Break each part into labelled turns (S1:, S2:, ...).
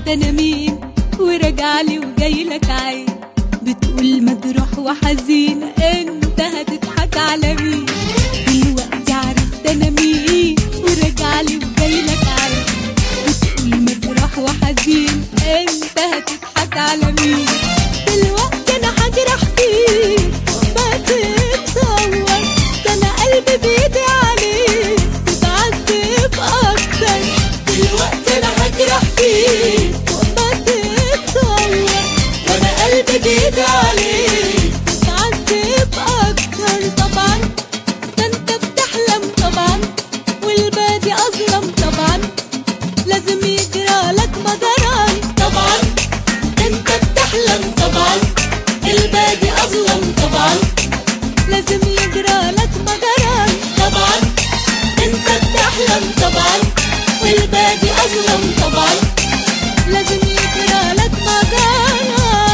S1: انا مين وراجعلي وجايلك عين بتقول مجروح وحزين انت هتضحك على مين دلوقتي عرفت انا مين وراجعلي وجايلك عين بتقول مجروح وحزين انت هتضحك على مين دلوقتي انا هجرح فيك ما تتصور ده انا قلبي بايدي عليك تتعذب اكتر دلوقتي انا هجرح فيك ما تتصور ده انا قلبي بايدي عليك تتعذب اكتر طبعا ده انت بتحلم طبعا والبادي اظلم طبعا لازم يجرى لك مجران طبعا انت بتحلم طبعا البادي اظلم طبعا لازم يجرى لك مجران طبعا انت بتحلم طبعا والبادي اظلم طبعا لازم يجرى لك مجران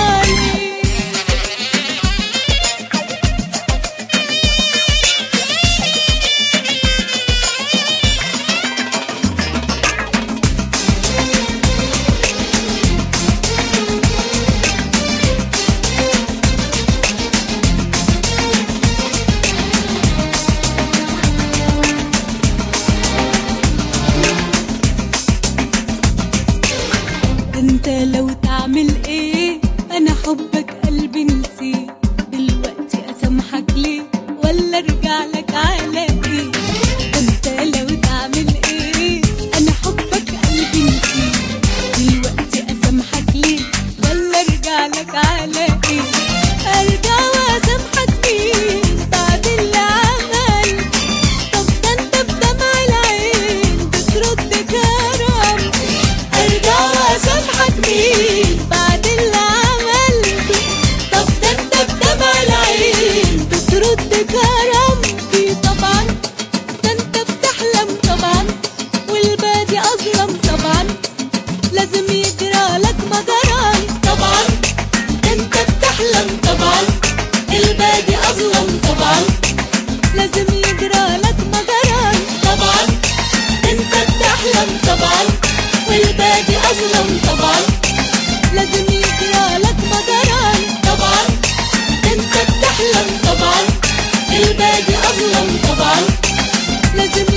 S1: انت لو تعمل ايه انا حبك قلبي نسيه دلوقتي اسامحك ليه ولا ارجع لك على ايه انت لو تعمل ايه انا حبك قلبي نسيه دلوقتي اسامحك ليه ولا ارجع لك على ايه ارجع واسامحك مين بعد اللي عمل طب ده انت بدمع العين بترد كرم ارجع واسامحك مين بعد اللي عملته طب ده انت بدمع العين بترد كرامتي طبعا ده انت بتحلم طبعا والبادي اظلم طبعا لازم يجرى لك مجران طبعا ده انت بتحلم طبعا البادي اظلم طبعا لازم يجرى لك مجران طبعا انت بتحلم طبعا والبادي اظلم طبعا لازم يجرى لك مجران طبعا انت بتحلم طبعا البادي اظلم طبعا لازم